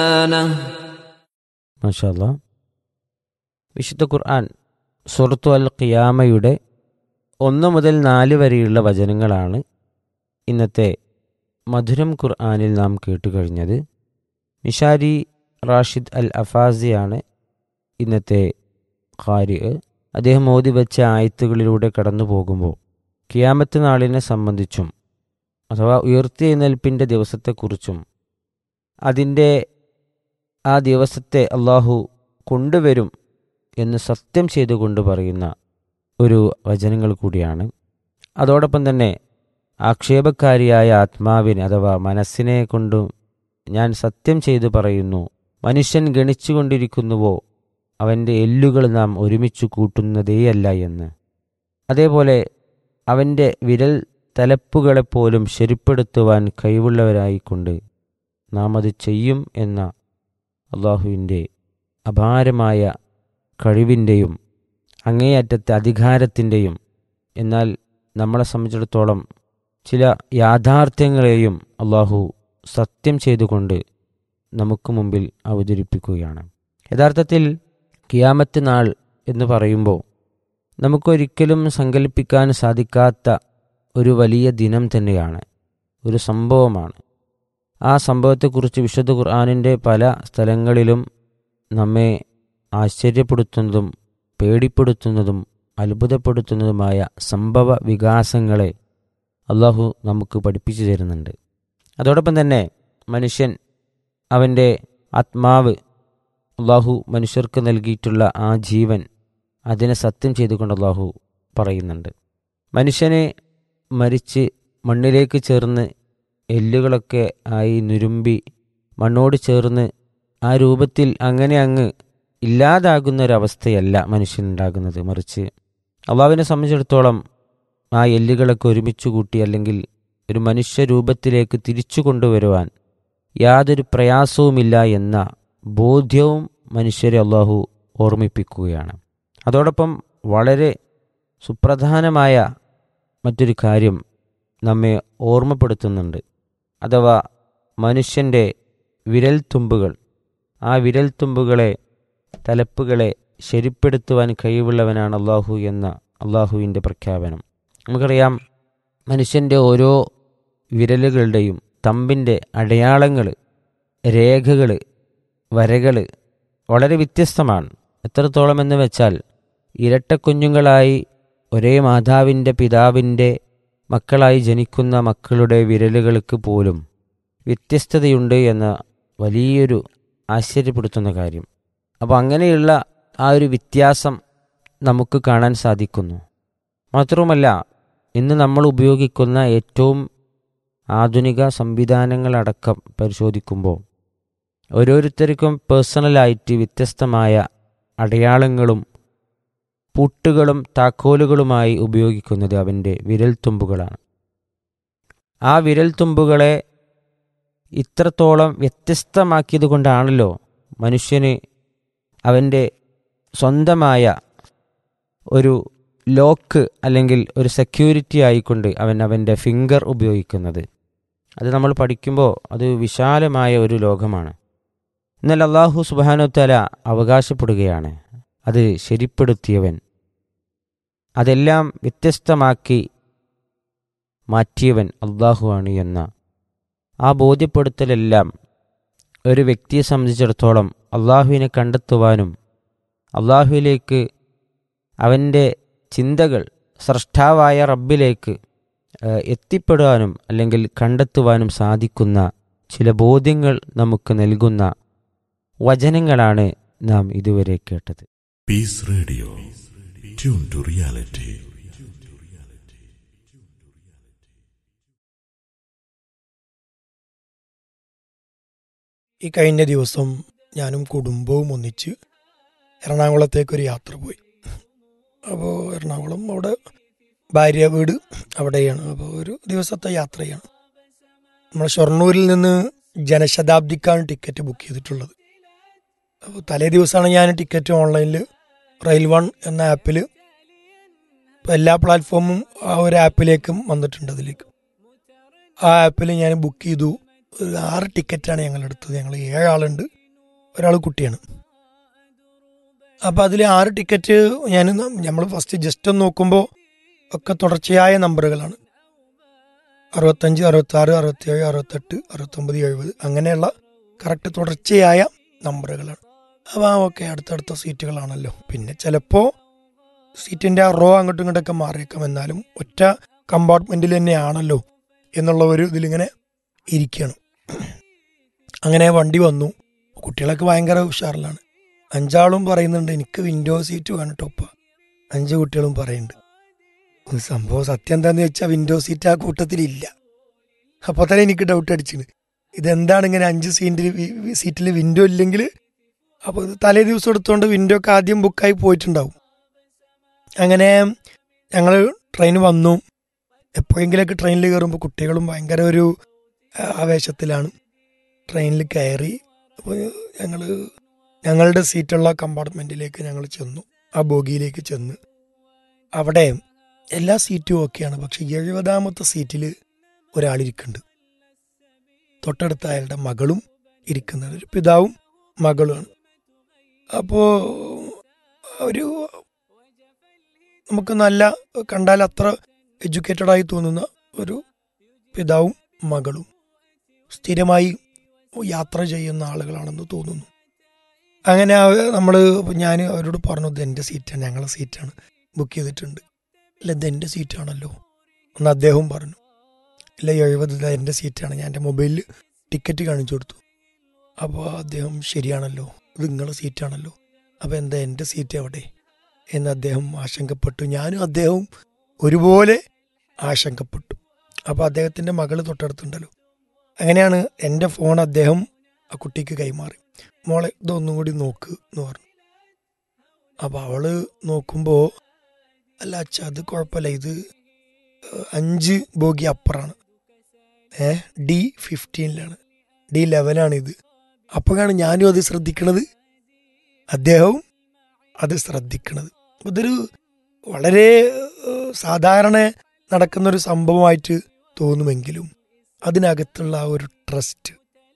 മാഷാല്ല വിശുദ്ധ ഖുർആൻ സുറത്തു അൽ ഖിയാമയുടെ ഒന്ന് മുതൽ നാല് വരെയുള്ള വചനങ്ങളാണ് ഇന്നത്തെ മധുരം ഖുർആനിൽ നാം കേട്ടുകഴിഞ്ഞത് നിഷാരി റാഷിദ് അൽ അഫാസിയാണ് ഇന്നത്തെ ഖാരി അദ്ദേഹം ഓതി വെച്ച ആയത്തുകളിലൂടെ കടന്നു പോകുമ്പോൾ കിയാമത്ത് നാളിനെ സംബന്ധിച്ചും അഥവാ ഉയർത്തെഴുന്നേൽപ്പിൻ്റെ ദിവസത്തെക്കുറിച്ചും അതിൻ്റെ ആ ദിവസത്തെ അള്ളാഹു കൊണ്ടുവരും എന്ന് സത്യം ചെയ്തുകൊണ്ട് പറയുന്ന ഒരു വചനങ്ങൾ കൂടിയാണ് അതോടൊപ്പം തന്നെ ആക്ഷേപക്കാരിയായ ആത്മാവിനെ അഥവാ മനസ്സിനെ കൊണ്ടും ഞാൻ സത്യം ചെയ്തു പറയുന്നു മനുഷ്യൻ ഗണിച്ചുകൊണ്ടിരിക്കുന്നുവോ അവൻ്റെ എല്ലുകൾ നാം ഒരുമിച്ച് കൂട്ടുന്നതേയല്ല എന്ന് അതേപോലെ അവൻ്റെ വിരൽ തലപ്പുകളെപ്പോലും ശരിപ്പെടുത്തുവാൻ കഴിവുള്ളവരായിക്കൊണ്ട് നാം അത് ചെയ്യും എന്ന അള്ളാഹുവിൻ്റെ അപാരമായ കഴിവിൻ്റെയും അങ്ങേയറ്റത്തെ അധികാരത്തിൻ്റെയും എന്നാൽ നമ്മളെ സംബന്ധിച്ചിടത്തോളം ചില യാഥാർത്ഥ്യങ്ങളെയും അള്ളാഹു സത്യം ചെയ്തുകൊണ്ട് നമുക്ക് മുമ്പിൽ അവതരിപ്പിക്കുകയാണ് യഥാർത്ഥത്തിൽ കിയാമത്ത് നാൾ എന്ന് പറയുമ്പോൾ നമുക്കൊരിക്കലും സങ്കല്പിക്കാൻ സാധിക്കാത്ത ഒരു വലിയ ദിനം തന്നെയാണ് ഒരു സംഭവമാണ് ആ സംഭവത്തെക്കുറിച്ച് വിശുദ്ധ ഖുർആാനിൻ്റെ പല സ്ഥലങ്ങളിലും നമ്മെ ആശ്ചര്യപ്പെടുത്തുന്നതും പേടിപ്പെടുത്തുന്നതും അത്ഭുതപ്പെടുത്തുന്നതുമായ സംഭവ വികാസങ്ങളെ അള്ളാഹു നമുക്ക് പഠിപ്പിച്ചു തരുന്നുണ്ട് അതോടൊപ്പം തന്നെ മനുഷ്യൻ അവൻ്റെ ആത്മാവ് അള്ളാഹു മനുഷ്യർക്ക് നൽകിയിട്ടുള്ള ആ ജീവൻ അതിനെ സത്യം ചെയ്തുകൊണ്ട് അള്ളാഹു പറയുന്നുണ്ട് മനുഷ്യനെ മരിച്ച് മണ്ണിലേക്ക് ചേർന്ന് എല്ലുകളൊക്കെ ആയി നുരുമ്പി മണ്ണോട് ചേർന്ന് ആ രൂപത്തിൽ അങ്ങനെ അങ്ങ് ഇല്ലാതാകുന്ന ഒരവസ്ഥയല്ല മനുഷ്യനുണ്ടാകുന്നത് മറിച്ച് അള്ളാവിനെ സംബന്ധിച്ചിടത്തോളം ആ എല്ലുകളൊക്കെ ഒരുമിച്ച് കൂട്ടി അല്ലെങ്കിൽ ഒരു മനുഷ്യ രൂപത്തിലേക്ക് തിരിച്ചു കൊണ്ടുവരുവാൻ യാതൊരു പ്രയാസവുമില്ല എന്ന ബോധ്യവും മനുഷ്യരെ അള്ളാഹു ഓർമ്മിപ്പിക്കുകയാണ് അതോടൊപ്പം വളരെ സുപ്രധാനമായ മറ്റൊരു കാര്യം നമ്മെ ഓർമ്മപ്പെടുത്തുന്നുണ്ട് അഥവാ മനുഷ്യൻ്റെ വിരൽത്തുമ്പുകൾ ആ വിരൽത്തുമ്പുകളെ തലപ്പുകളെ ശരിപ്പെടുത്തുവാൻ കഴിവുള്ളവനാണ് അള്ളാഹു എന്ന അള്ളാഹുവിൻ്റെ പ്രഖ്യാപനം നമുക്കറിയാം മനുഷ്യൻ്റെ ഓരോ വിരലുകളുടെയും തമ്പിൻ്റെ അടയാളങ്ങൾ രേഖകൾ വരകൾ വളരെ വ്യത്യസ്തമാണ് എത്രത്തോളം എന്ന് വെച്ചാൽ ഇരട്ടക്കുഞ്ഞുങ്ങളായി ഒരേ മാതാവിൻ്റെ പിതാവിൻ്റെ മക്കളായി ജനിക്കുന്ന മക്കളുടെ വിരലുകൾക്ക് പോലും വ്യത്യസ്തതയുണ്ട് എന്ന വലിയൊരു ആശ്ചര്യപ്പെടുത്തുന്ന കാര്യം അപ്പോൾ അങ്ങനെയുള്ള ആ ഒരു വ്യത്യാസം നമുക്ക് കാണാൻ സാധിക്കുന്നു മാത്രവുമല്ല ഇന്ന് നമ്മൾ ഉപയോഗിക്കുന്ന ഏറ്റവും ആധുനിക സംവിധാനങ്ങളടക്കം പരിശോധിക്കുമ്പോൾ ഓരോരുത്തർക്കും പേഴ്സണലായിട്ട് വ്യത്യസ്തമായ അടയാളങ്ങളും പൂട്ടുകളും താക്കോലുകളുമായി ഉപയോഗിക്കുന്നത് അവൻ്റെ വിരൽത്തുമ്പുകളാണ് ആ വിരൽത്തുമ്പുകളെ ഇത്രത്തോളം വ്യത്യസ്തമാക്കിയത് കൊണ്ടാണല്ലോ മനുഷ്യന് അവൻ്റെ സ്വന്തമായ ഒരു ലോക്ക് അല്ലെങ്കിൽ ഒരു സെക്യൂരിറ്റി ആയിക്കൊണ്ട് അവൻ അവൻ്റെ ഫിംഗർ ഉപയോഗിക്കുന്നത് അത് നമ്മൾ പഠിക്കുമ്പോൾ അത് വിശാലമായ ഒരു ലോകമാണ് എന്നാൽ അള്ളാഹു സുബാനുത്തല അവകാശപ്പെടുകയാണ് അത് ശരിപ്പെടുത്തിയവൻ അതെല്ലാം വ്യത്യസ്തമാക്കി മാറ്റിയവൻ അള്ളാഹുവാണ് എന്ന ആ ബോധ്യപ്പെടുത്തലെല്ലാം ഒരു വ്യക്തിയെ സംബന്ധിച്ചിടത്തോളം അള്ളാഹുവിനെ കണ്ടെത്തുവാനും അള്ളാഹുവിലേക്ക് അവൻ്റെ ചിന്തകൾ സ്രഷ്ടാവായ റബ്ബിലേക്ക് എത്തിപ്പെടുവാനും അല്ലെങ്കിൽ കണ്ടെത്തുവാനും സാധിക്കുന്ന ചില ബോധ്യങ്ങൾ നമുക്ക് നൽകുന്ന വചനങ്ങളാണ് നാം ഇതുവരെ കേട്ടത് peace radio tune to reality ഈ കഴിഞ്ഞ ദിവസം ഞാനും കുടുംബവും ഒന്നിച്ച് എറണാകുളത്തേക്കൊരു യാത്ര പോയി അപ്പോൾ എറണാകുളം അവിടെ ഭാര്യ വീട് അവിടെയാണ് അപ്പോൾ ഒരു ദിവസത്തെ യാത്രയാണ് നമ്മൾ ഷൊർണൂരിൽ നിന്ന് ജനശതാബ്ദിക്കാണ് ടിക്കറ്റ് ബുക്ക് ചെയ്തിട്ടുള്ളത് അപ്പോൾ തലേ ദിവസമാണ് ഞാൻ ടിക്കറ്റ് ഓൺലൈനിൽ റെയിൽ വൺ എന്ന ആപ്പിൽ ഇപ്പോൾ എല്ലാ പ്ലാറ്റ്ഫോമും ആ ഒരു ആപ്പിലേക്കും വന്നിട്ടുണ്ട് അതിലേക്ക് ആ ആപ്പിൽ ഞാൻ ബുക്ക് ചെയ്തു ഒരു ആറ് ടിക്കറ്റാണ് ഞങ്ങൾ എടുത്തത് ഞങ്ങൾ ഏഴാളുണ്ട് ഒരാൾ കുട്ടിയാണ് അപ്പോൾ അതിൽ ആറ് ടിക്കറ്റ് ഞാൻ നമ്മൾ ഫസ്റ്റ് ജസ്റ്റ് ഒന്ന് നോക്കുമ്പോൾ ഒക്കെ തുടർച്ചയായ നമ്പറുകളാണ് അറുപത്തഞ്ച് അറുപത്താറ് അറുപത്തിയേഴ് അറുപത്തെട്ട് അറുപത്തൊമ്പത് എഴുപത് അങ്ങനെയുള്ള കറക്റ്റ് തുടർച്ചയായ നമ്പറുകളാണ് അപ്പോൾ ആ ഓക്കെ അടുത്തടുത്ത സീറ്റുകളാണല്ലോ പിന്നെ ചിലപ്പോൾ സീറ്റിൻ്റെ ആ റോ അങ്ങോട്ടും ഇങ്ങോട്ടൊക്കെ മാറിയേക്കാം എന്നാലും ഒറ്റ കമ്പാർട്ട്മെൻറ്റിൽ തന്നെയാണല്ലോ എന്നുള്ള ഒരു ഇതിലിങ്ങനെ ഇരിക്കുകയാണ് അങ്ങനെ വണ്ടി വന്നു കുട്ടികളൊക്കെ ഭയങ്കര ഉഷാറിലാണ് അഞ്ചാളും പറയുന്നുണ്ട് എനിക്ക് വിൻഡോ സീറ്റ് വേണം ടോപ്പ അഞ്ച് കുട്ടികളും പറയുന്നുണ്ട് ഇത് സംഭവം സത്യം എന്താന്ന് വെച്ചാൽ വിൻഡോ സീറ്റ് ആ കൂട്ടത്തിലില്ല അപ്പോൾ തന്നെ എനിക്ക് ഡൗട്ട് അടിച്ചിന് ഇതെന്താണ് ഇങ്ങനെ അഞ്ച് സീറ്റിൽ സീറ്റിൽ വിൻഡോ ഇല്ലെങ്കിൽ അപ്പോൾ ഇത് തലേ ദിവസം എടുത്തുകൊണ്ട് വിൻഡോ ഒക്കെ ആദ്യം ബുക്കായി പോയിട്ടുണ്ടാവും അങ്ങനെ ഞങ്ങൾ ട്രെയിൻ വന്നു എപ്പോഴെങ്കിലൊക്കെ ട്രെയിനിൽ കയറുമ്പോൾ കുട്ടികളും ഭയങ്കര ഒരു ആ, ആവേശത്തിലാണ് ട്രെയിനിൽ കയറി അപ്പോൾ ഞങ്ങൾ ഞങ്ങളുടെ സീറ്റുള്ള കമ്പാർട്ട്മെൻറ്റിലേക്ക് ഞങ്ങൾ ചെന്നു ആ ബോഗിയിലേക്ക് ചെന്ന് അവിടെ എല്ലാ സീറ്റും ഓക്കെയാണ് പക്ഷെ എഴുപതാമത്തെ സീറ്റിൽ ഒരാളിരിക്കുന്നുണ്ട് തൊട്ടടുത്ത അയാളുടെ മകളും ഇരിക്കുന്നത് ഒരു പിതാവും മകളുമാണ് അപ്പോൾ ഒരു നമുക്ക് നല്ല കണ്ടാൽ അത്ര എഡ്യൂക്കേറ്റഡ് ആയി തോന്നുന്ന ഒരു പിതാവും മകളും സ്ഥിരമായി യാത്ര ചെയ്യുന്ന ആളുകളാണെന്ന് തോന്നുന്നു അങ്ങനെ നമ്മൾ ഞാൻ അവരോട് പറഞ്ഞു ഇത് എൻ്റെ സീറ്റാണ് ഞങ്ങളെ സീറ്റാണ് ബുക്ക് ചെയ്തിട്ടുണ്ട് ഇല്ല ഇത് എൻ്റെ സീറ്റാണല്ലോ എന്ന് അദ്ദേഹവും പറഞ്ഞു ഇല്ല എഴുപത് ഇത് എൻ്റെ സീറ്റാണ് ഞാൻ എൻ്റെ മൊബൈലിൽ ടിക്കറ്റ് കാണിച്ചു കൊടുത്തു അപ്പോൾ അദ്ദേഹം ശരിയാണല്ലോ ഇത് നിങ്ങളെ സീറ്റാണല്ലോ അപ്പോൾ എന്താ എൻ്റെ സീറ്റ് എവിടെ എന്ന് അദ്ദേഹം ആശങ്കപ്പെട്ടു ഞാനും അദ്ദേഹവും ഒരുപോലെ ആശങ്കപ്പെട്ടു അപ്പോൾ അദ്ദേഹത്തിൻ്റെ മകൾ തൊട്ടടുത്തുണ്ടല്ലോ അങ്ങനെയാണ് എൻ്റെ ഫോൺ അദ്ദേഹം ആ കുട്ടിക്ക് കൈമാറി മോളെ ഇതൊന്നും കൂടി നോക്ക് എന്ന് പറഞ്ഞു അപ്പോൾ അവള് നോക്കുമ്പോൾ അല്ല അച്ഛ അത് കുഴപ്പമില്ല ഇത് ഏഹ്, അഞ്ച് ബോഗി അപ്പറാണ് ഏ ഡി ഫിഫ്റ്റീനിലാണ് ഡി ലെവലാണ് ഇത് അപ്പോഴാണ് ഞാനും അത് ശ്രദ്ധിക്കണത് അദ്ദേഹവും അത് ശ്രദ്ധിക്കണത് അപ്പൊ ഇതൊരു വളരെ ഏഹ്, സാധാരണ നടക്കുന്ന ഒരു സംഭവമായിട്ട് തോന്നുമെങ്കിലും അതിനകത്തുള്ള ആ ഒരു ട്രസ്റ്റ്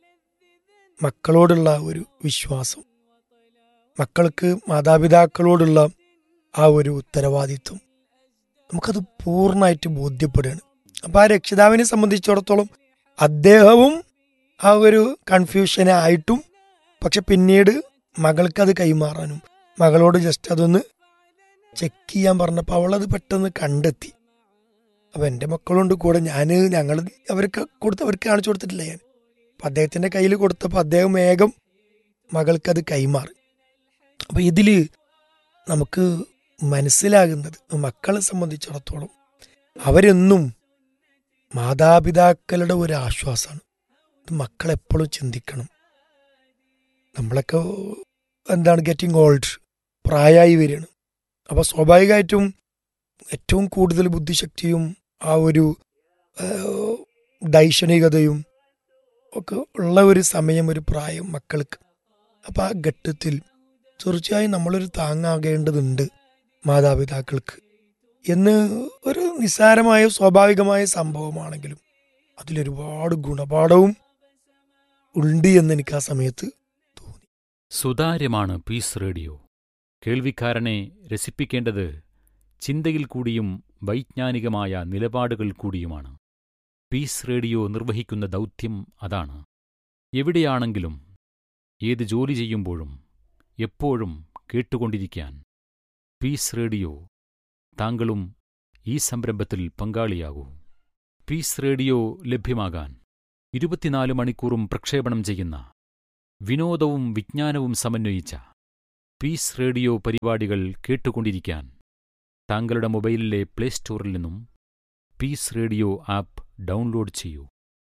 മക്കളോടുള്ള ഒരു വിശ്വാസം മക്കൾക്ക് മാതാപിതാക്കളോടുള്ള ആ ഒരു ഉത്തരവാദിത്വം നമുക്കത് പൂർണ്ണമായിട്ട് ബോധ്യപ്പെടുകയാണ് അപ്പം ആ രക്ഷിതാവിനെ സംബന്ധിച്ചിടത്തോളം അദ്ദേഹവും ആ ഒരു കൺഫ്യൂഷനെ ആയിട്ടും പക്ഷെ പിന്നീട് മകൾക്ക് അത് കൈമാറാനും മകളോട് ജസ്റ്റ് അതൊന്ന് ചെക്ക് ചെയ്യാൻ പറഞ്ഞപ്പോൾ അവളത് പെട്ടെന്ന് കണ്ടെത്തി അപ്പം എൻ്റെ മക്കളുണ്ട് കൂടെ ഞാൻ ഞങ്ങൾ അവർക്ക് കൊടുത്ത് അവർക്ക് കാണിച്ചു കൊടുത്തിട്ടില്ല ഞാൻ അപ്പം അദ്ദേഹത്തിൻ്റെ കയ്യിൽ കൊടുത്തപ്പോൾ അദ്ദേഹം വേഗം മകൾക്കത് കൈമാറി അപ്പം ഇതിൽ നമുക്ക് മനസ്സിലാകുന്നത് മക്കളെ സംബന്ധിച്ചിടത്തോളം അവരെന്നും മാതാപിതാക്കളുടെ ഒരു ആശ്വാസമാണ് ഇത് മക്കളെപ്പോഴും ചിന്തിക്കണം നമ്മളൊക്കെ എന്താണ് ഗെറ്റിംഗ് ഓൾഡ് പ്രായമായി വരികയാണ് അപ്പോൾ സ്വാഭാവികമായിട്ടും ഏറ്റവും കൂടുതൽ ബുദ്ധിശക്തിയും ആ ഒരു ആ, ദൈക്ഷണികതയും ഒക്കെ ഉള്ള ഒരു സമയം ഒരു പ്രായം മക്കൾക്ക് അപ്പം ആ ഘട്ടത്തിൽ തീർച്ചയായും നമ്മളൊരു താങ്ങാകേണ്ടതുണ്ട് മാതാപിതാക്കൾക്ക് എന്ന് ഒരു നിസ്സാരമായ സ്വാഭാവികമായ സംഭവമാണെങ്കിലും അതിലൊരുപാട് ഗുണപാഠവും ഉണ്ട് എന്ന് എനിക്ക് ആ സമയത്ത് തോന്നി സുതാര്യമാണ് പീസ് റേഡിയോ കേൾവിക്കാരനെ രസിപ്പിക്കേണ്ടത് ചിന്തയിൽ കൂടിയും വൈജ്ഞാനികമായ നിലപാടുകൾ കൂടിയുമാണ് പീസ് റേഡിയോ നിർവഹിക്കുന്ന ദൗത്യം അതാണ് എവിടെയാണെങ്കിലും ഏത് ജോലി ചെയ്യുമ്പോഴും എപ്പോഴും കേട്ടുകൊണ്ടിരിക്കാൻ പീസ് റേഡിയോ താങ്കളും ഈ സംരംഭത്തിൽ പങ്കാളിയാകൂ പീസ് റേഡിയോ ലഭ്യമാകാൻ ഇരുപത്തിനാല് മണിക്കൂറും പ്രക്ഷേപണം ചെയ്യുന്ന വിനോദവും വിജ്ഞാനവും സമന്വയിച്ച പീസ് റേഡിയോ പരിപാടികൾ കേട്ടുകൊണ്ടിരിക്കാൻ താങ്കളുടെ മൊബൈലിലെ പ്ലേ സ്റ്റോറിൽ നിന്നും പീസ് റേഡിയോ ആപ്പ് ഡൗൺലോഡ് ചെയ്യൂ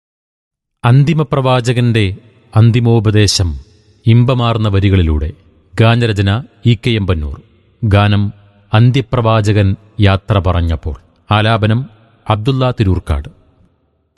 അന്തിമപ്രവാചകന്റെ അന്തിമോപദേശം ഇമ്പമാർന്ന വരികളിലൂടെ ഗാനരചന ഇ കെ എമ്പന്നൂർ ഗാനം അന്ത്യപ്രവാചകൻ യാത്ര പറഞ്ഞപ്പോൾ ആലാപനം അബ്ദുള്ള തിരൂർക്കാട്